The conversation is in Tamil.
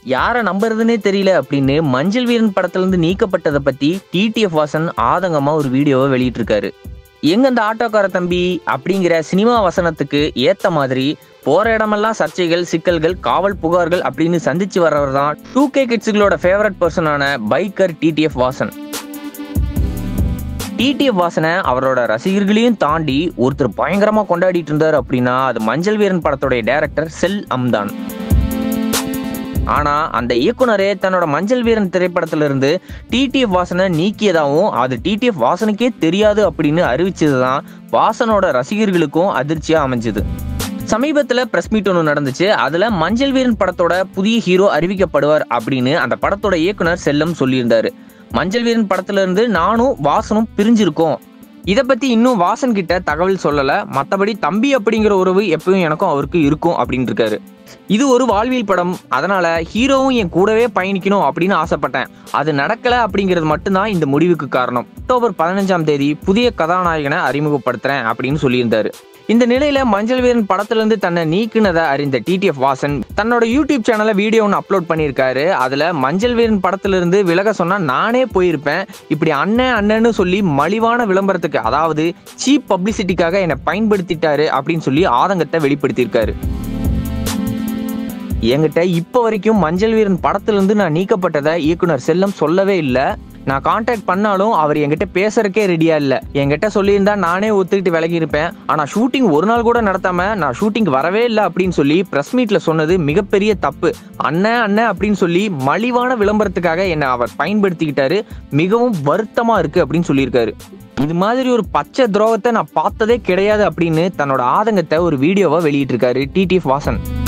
யாரை நம்புறதுனே தெரியல அப்படின்னு மஞ்சள் வீரன் படத்துல இருந்து நீக்கப்பட்டதை பத்தி டிடிஎஃப் வாசன் ஆதங்கமா ஒரு வீடியோவை வெளியிட்டிருக்காரு எங்க அந்த ஆட்டோக்கார தம்பி அப்படிங்கிற சினிமா வசனத்துக்கு ஏத்த மாதிரி போற இடமெல்லாம் சர்ச்சைகள் சிக்கல்கள் காவல் புகார்கள் அப்படின்னு சந்திச்சு வர்றவர் தான் டூ கே கிட்ஸுகளோட ஃபேவரட் பர்சனான பைக்கர் டிடிஎஃப் வாசன் டிடிஎஃப் வாசனை அவரோட ரசிகர்களையும் தாண்டி ஒருத்தர் பயங்கரமா கொண்டாடிட்டு இருந்தார் அப்படின்னா அது மஞ்சள் வீரன் படத்துடைய டைரக்டர் செல் அம்தான் ஆனா அந்த இயக்குனரே தன்னோட மஞ்சள் வீரன் திரைப்படத்துல இருந்து டிடிஎஃப் வாசனை நீக்கியதாகவும் அது டிடிஎஃப் வாசனுக்கே தெரியாது அப்படின்னு அறிவிச்சதுதான் வாசனோட ரசிகர்களுக்கும் அதிர்ச்சியா அமைஞ்சது சமீபத்துல பிரஸ் மீட் ஒன்று நடந்துச்சு அதுல மஞ்சள் வீரன் படத்தோட புதிய ஹீரோ அறிவிக்கப்படுவார் அப்படின்னு அந்த படத்தோட இயக்குனர் செல்லம் சொல்லியிருந்தாரு மஞ்சள் வீரன் படத்துல இருந்து நானும் வாசனும் பிரிஞ்சிருக்கோம் இதை பத்தி இன்னும் வாசன் கிட்ட தகவல் சொல்லல மத்தபடி தம்பி அப்படிங்கிற உறவு எப்பவும் எனக்கும் அவருக்கு இருக்கும் அப்படின்னு இருக்காரு இது ஒரு வாழ்வியல் படம் அதனால ஹீரோவும் என் கூடவே பயணிக்கணும் அப்படின்னு ஆசைப்பட்டேன் அது நடக்கல அப்படிங்கிறது மட்டும்தான் இந்த முடிவுக்கு காரணம் அக்டோபர் பதினஞ்சாம் தேதி புதிய கதாநாயகனை அறிமுகப்படுத்துறேன் அப்படின்னு சொல்லியிருந்தாரு இந்த நிலையில மஞ்சள் வீரன் படத்துல இருந்து தன்னை நீக்குனதை அறிந்த டிடிஎஃப் வாசன் தன்னோட யூடியூப் சேனல்ல வீடியோ ஒன்று அப்லோட் பண்ணியிருக்காரு அதுல மஞ்சள் வீரன் படத்துல இருந்து விலக சொன்னா நானே போயிருப்பேன் இப்படி அண்ணன் அண்ணன்னு சொல்லி மலிவான விளம்பரத்துக்கு அதாவது சீப் பப்ளிசிட்டிக்காக என்னை பயன்படுத்திட்டாரு அப்படின்னு சொல்லி ஆதங்கத்தை வெளிப்படுத்தியிருக்காரு என்கிட்ட இப்போ வரைக்கும் மஞ்சள் வீரன் படத்துல இருந்து நான் நீக்கப்பட்டதை இயக்குனர் செல்லம் சொல்லவே இல்லை நான் காண்டாக்ட் பண்ணாலும் அவர் என்கிட்ட பேசுறதுக்கே ரெடியா இல்ல என்கிட்ட சொல்லியிருந்தா நானே ஒத்துக்கிட்டு விலகி இருப்பேன் ஆனா ஷூட்டிங் ஒரு நாள் கூட நடத்தாம நான் ஷூட்டிங் வரவே இல்லை அப்படின்னு சொல்லி பிரஸ் மீட்ல சொன்னது மிகப்பெரிய தப்பு அண்ணன் அண்ணன் அப்படின்னு சொல்லி மலிவான விளம்பரத்துக்காக என்னை அவர் பயன்படுத்திக்கிட்டாரு மிகவும் வருத்தமா இருக்கு அப்படின்னு சொல்லியிருக்காரு இது மாதிரி ஒரு பச்சை துரோகத்தை நான் பார்த்ததே கிடையாது அப்படின்னு தன்னோட ஆதங்கத்தை ஒரு வீடியோவை வெளியிட்டிருக்காரு டிடிஎஃப் வாசன்